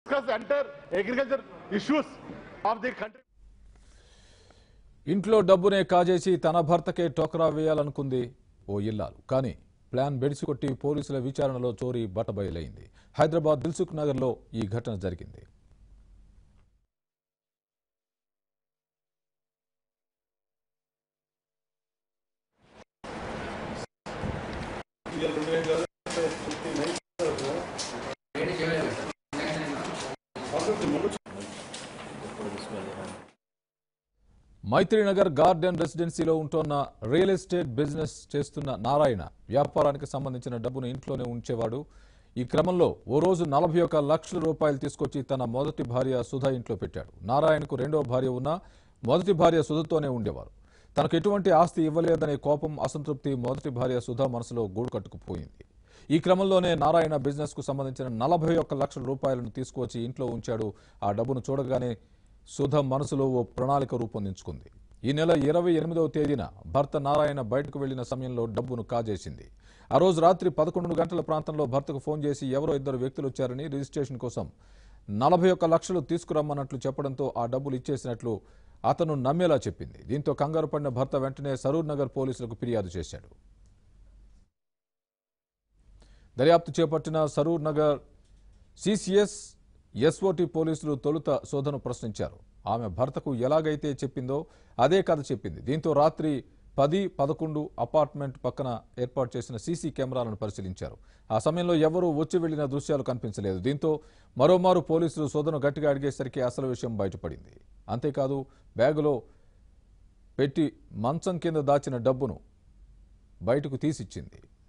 discuss entire agriculture issues of the country. ఇంట్లో డబ్బునే కాజేసి తన భర్తకే టోకరా వేయాలనుకుంది ఓ ఇల్లాలు కానీ ప్లాన్ బెడిసికొట్టి పోలీసుల విచారణలో చోరీ బట్టబయలైంది హైదరాబాద్ దిల్సుఖ్ నగర్లో ఈ ఘటన జరిగింది మైత్రినగర్ గార్డెన్ రెసిడెన్సీలో ఉంటున్న రియల్ ఎస్టేట్ బిజినెస్ చేస్తున్న నారాయణ వ్యాపారానికి సంబంధించిన డబ్బును ఇంట్లోనే ఉంచేవాడు ఈ క్రమంలో ఓ రోజు నలభై ఒక లక్షల రూపాయలు తీసుకొచ్చి తన మొదటి భార్య సుధా ఇంట్లో పెట్టాడు నారాయణకు రెండో భార్య ఉన్నా మొదటి భార్య సుధతోనే ఉండేవారు తనకు ఎటువంటి ఆస్తి ఇవ్వలేదనే కోపం అసంతృప్తి మొదటి భార్య సుధా మనసులో గూడు కట్టుకుపోయింది ఈ క్రమంలోనే నారాయణ బిజినెస్ కు సంబంధించిన నలభై ఒక్క లక్షల రూపాయలను తీసుకువచ్చి ఇంట్లో ఉంచాడు ఆ డబ్బును చూడగానే సుధ మనసులో ఓ ప్రణాళిక రూపొందించుకుంది ఈ నెల ఇరవై ఎనిమిదవ తేదీన భర్త నారాయణ బయటకు వెళ్లిన సమయంలో డబ్బును కాజేసింది ఆ రోజు రాత్రి పదకొండు గంటల ప్రాంతంలో భర్తకు ఫోన్ చేసి ఎవరో ఇద్దరు వ్యక్తులు వచ్చారని రిజిస్ట్రేషన్ కోసం నలభై ఒక్క లక్షలు తీసుకురమ్మన్నట్లు చెప్పడంతో ఆ డబ్బులు ఇచ్చేసినట్లు అతను నమ్మేలా చెప్పింది దీంతో కంగారు పడిన భర్త వెంటనే సరూర్ నగర్ పోలీసులకు ఫిర్యాదు చేశాడు దర్యాప్తు చేపట్టిన సరూర్ నగర్ సిసిఎస్ ఎస్ఓటి పోలీసులు తొలుత శోధను ప్రశ్నించారు ఆమె భర్తకు ఎలాగైతే చెప్పిందో అదే కథ చెప్పింది దీంతో రాత్రి పది పదకొండు అపార్ట్మెంట్ పక్కన ఏర్పాటు చేసిన సీసీ కెమెరాలను పరిశీలించారు ఆ సమయంలో ఎవరూ వచ్చి వెళ్లిన దృశ్యాలు కనిపించలేదు దీంతో మరోమారు పోలీసులు శోధన గట్టిగా అడిగేసరికి అసలు విషయం బయటపడింది అంతేకాదు బ్యాగులో పెట్టి మంచం కింద దాచిన డబ్బును బయటకు తీసిచ్చింది